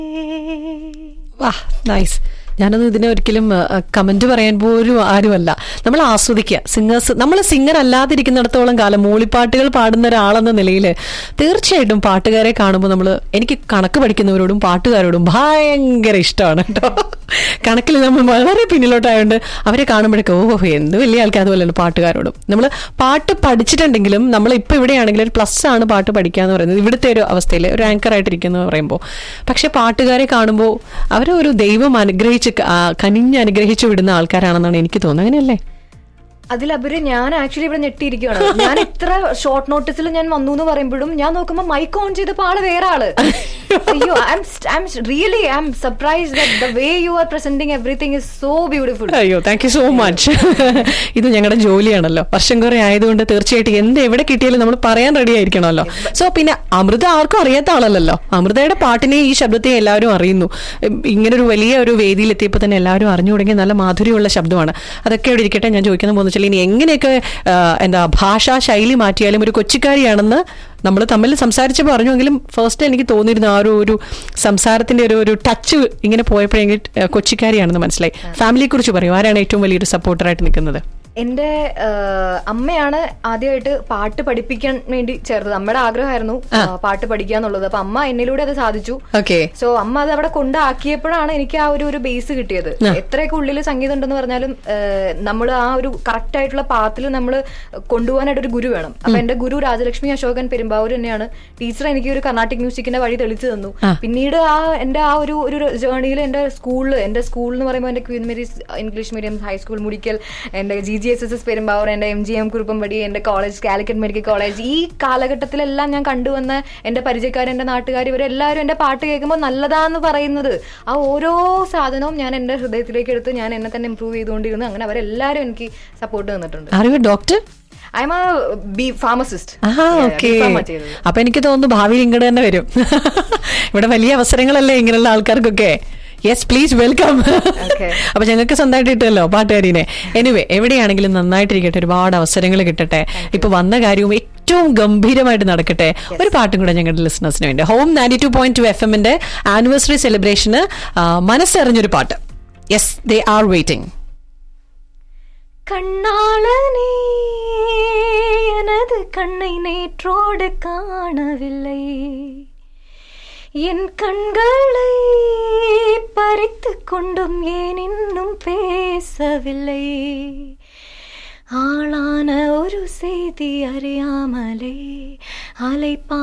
വാ നൈസ് ഞാനൊന്നും ഇതിനെ ഒരിക്കലും കമന്റ് പറയാൻ പോലും ആരുമല്ല നമ്മൾ ആസ്വദിക്കുക സിംഗേഴ്സ് നമ്മൾ സിംഗർ അല്ലാതിരിക്കുന്നിടത്തോളം കാലം മൂളിപ്പാട്ടുകൾ പാടുന്ന ഒരാളെന്ന നിലയിൽ തീർച്ചയായിട്ടും പാട്ടുകാരെ കാണുമ്പോൾ നമ്മൾ എനിക്ക് കണക്ക് പഠിക്കുന്നവരോടും പാട്ടുകാരോടും ഭയങ്കര ഇഷ്ടമാണ് കേട്ടോ കണക്കിൽ നമ്മൾ വളരെ പിന്നിലോട്ടായതുകൊണ്ട് അവരെ കാണുമ്പോഴൊക്കെ ഓ എന്ത് വലിയ ആൾക്കാർ അതുപോലെയാണ് പാട്ടുകാരോടും നമ്മൾ പാട്ട് പഠിച്ചിട്ടുണ്ടെങ്കിലും നമ്മൾ ഇപ്പൊ ഇവിടെയാണെങ്കിൽ ഒരു പ്ലസ് ആണ് പാട്ട് പഠിക്കുക എന്ന് പറയുന്നത് ഇവിടുത്തെ ഒരു അവസ്ഥയിൽ ഒരു ആങ്കർ ആയിട്ടിരിക്കുന്നു പറയുമ്പോൾ പക്ഷെ പാട്ടുകാരെ കാണുമ്പോൾ അവരെ ഒരു ദൈവം അനുഗ്രഹിച്ച് ക- ആ, കനിഞ്ഞ് അനുഗ്രഹിച്ചു വിടുന്ന ആൾക്കാരാണെന്നാണ് എനിക്ക് തോന്നുന്നത് അങ്ങനെയല്ലേ അതിലപരി ഞാൻ ആക്ച്വലി ഇവിടെ ഞെട്ടിയിരിക്കുകയാണ് ഞാൻ ഇത്ര ഷോർട്ട് നോട്ടീസിൽ ഞാൻ വന്നു എന്ന് പറയുമ്പോഴും ഞാൻ നോക്കുമ്പോൾ മൈക്ക് ഓൺ ചെയ്തപ്പോൾ ആള് വേറെ ആള് അയ്യോ I am really I am surprise the way you are presenting everything is so beautiful അയ്യോ താങ്ക് യു സോ മച്ച് ഇത് ഞങ്ങളുടെ ജോലിയാണല്ലോ വർഷം കുറെ ആയതുകൊണ്ട് തീർച്ചയായിട്ടും എന്ത് എവിടെ കിട്ടിയാലും നമ്മൾ പറയാൻ റെഡി ആയിരിക്കണമല്ലോ സോ പിന്നെ അമൃത ആർക്കും അറിയാത്ത ആളല്ലല്ലോ അമൃതയുടെ പാട്ടിനെ ഈ ശബ്ദത്തെ എല്ലാവരും അറിയുന്നു ഉം, ഇങ്ങനൊരു വലിയ ഒരു വേദിയിൽ എത്തിയപ്പോൾ തന്നെ എല്ലാവരും അറിഞ്ഞു തുടങ്ങിയ നല്ല മാധുര്യമുള്ള ശബ്ദമാണ് അതൊക്കെ ഇവിടെ ഇരിക്കട്ടെ ഞാൻ ചോദിക്കുന്ന പോകുന്ന വെച്ചാൽ ഇനി എങ്ങനെയൊക്കെ ആ, എന്താ ഭാഷാ ശൈലി മാറ്റിയാലും ഒരു കൊച്ചിക്കാരിയാണെന്ന് നമ്മൾ തമ്മിൽ സംസാരിച്ച് പറഞ്ഞുവെങ്കിലും ഫസ്റ്റ് എനിക്ക് തോന്നിയിരുന്നു ആ ഒരു ഒരു സംസാരത്തിന്റെ ഒരു ഒരു ടച്ച് ഇങ്ങനെ പോയപ്പോഴെങ്കിൽ ആ, കൊച്ചിക്കാരിയാണെന്ന് മനസ്സിലായി ഫാമിലിയെ കുറിച്ച് പറയും ആരാണ് ഏറ്റവും വലിയൊരു സപ്പോർട്ടറായിട്ട് നിൽക്കുന്നത് എന്റെ ആഹ്, അമ്മയാണ് ആദ്യമായിട്ട് പാട്ട് പഠിപ്പിക്കാൻ വേണ്ടി ചേർത്തത് അമ്മയുടെ ആഗ്രഹമായിരുന്നു ആഹ്, പാട്ട് പഠിക്കുക എന്നുള്ളത് അപ്പൊ അമ്മ എന്നിലൂടെ അത് സാധിച്ചു ഓക്കെ സോ അമ്മ അത് അവിടെ കൊണ്ടാക്കിയപ്പോഴാണ് എനിക്ക് ആ ഒരു ഒരു ബേസ് കിട്ടിയത് എത്രയൊക്കെ ഉള്ളിൽ സംഗീതം ഉണ്ടെന്ന് പറഞ്ഞാലും നമ്മൾ ആ ഒരു കറക്റ്റ് ആയിട്ടുള്ള പാത്തിൽ നമ്മൾ കൊണ്ടുപോകാനായിട്ട് ഒരു ഗുരു വേണം അപ്പൊ എന്റെ ഗുരു രാജലക്ഷ്മി അശോകൻ പെരുമ്പാവൂർ തന്നെയാണ് ടീച്ചർ എനിക്ക് ഒരു കർണാട്ടിക് മ്യൂസിക്കിന്റെ വഴി തെളിച്ചു തന്നു പിന്നീട് ആ എന്റെ ആ ഒരു ഒരു ജേർണിയിൽ എന്റെ സ്കൂളിൽ എന്റെ സ്കൂൾ എന്ന് പറയുമ്പോൾ എന്റെ Queen Mary's English medium high school Mudickal എന്റെ G G S S S Perumbavoor എന്റെ എം ജി എം കുറുപ്പമ്പടി എന്റെ കോളേജ് കാലിക്കറ്റ് മെഡിക്കൽ കോളേജ് ഈ കാലഘട്ടത്തിലെല്ലാം ഞാൻ കണ്ടുവന്ന എന്റെ പരിചയക്കാർ എന്റെ നാട്ടുകാർ ഇവരെല്ലാവരും എന്റെ പാട്ട് കേൾക്കുമ്പോൾ നല്ലതാന്ന് പറയുന്നത് ആ ഓരോ സാധനവും ഞാൻ എന്റെ ഹൃദയത്തിലേക്ക് എടുത്ത് ഞാൻ എന്നെ തന്നെ ഇമ്പ്രൂവ് ചെയ്തുകൊണ്ടിരുന്നു അങ്ങനെ അവരെല്ലാവരും എനിക്ക് സപ്പോർട്ട് തന്നിട്ടുണ്ട് അറിയോ doctor I am B pharmacist ആ ഓക്കെ അപ്പൊ എനിക്ക് തോന്നുന്നു ഭാവിയിൽ ഇങ്ങോട്ട് തന്നെ വരും ഇവിടെ വലിയ അവസരങ്ങളല്ലേ ഇങ്ങനെയുള്ള ആൾക്കാർക്കൊക്കെ യെസ് പ്ലീസ് വെൽക്കം Okay. അപ്പൊ ഞങ്ങൾക്ക് സ്വന്തമായിട്ട് കിട്ടുമല്ലോ പാട്ടുകാരിനെ എനിവേ എവിടെയാണെങ്കിലും നന്നായിട്ടിരിക്കട്ടെ ഒരുപാട് അവസരങ്ങൾ കിട്ടട്ടെ ഇപ്പൊ വന്ന കാര്യവും ഏറ്റവും ഗംഭീരമായിട്ട് നടക്കട്ടെ ഒരു പാട്ടും കൂടെ ഞങ്ങളുടെ ലിസണേഴ്സിന് വേണ്ടി home ninety two point two F എമ്മിന്റെ ആനിവേഴ്സറി സെലിബ്രേഷന് മനസ്സറിഞ്ഞൊരു പാട്ട് യെസ് ദേ ആർ വെയിറ്റിംഗ് கண்ணாளனே எனது கண்ணை நேற்றோடு காணவில்லை என் கண்களை பறித்து கொண்டும் ஏன் இன்னும் பேசவில்லை ஆளான ஒரு செய்தி அறியாமலே அலைப்பா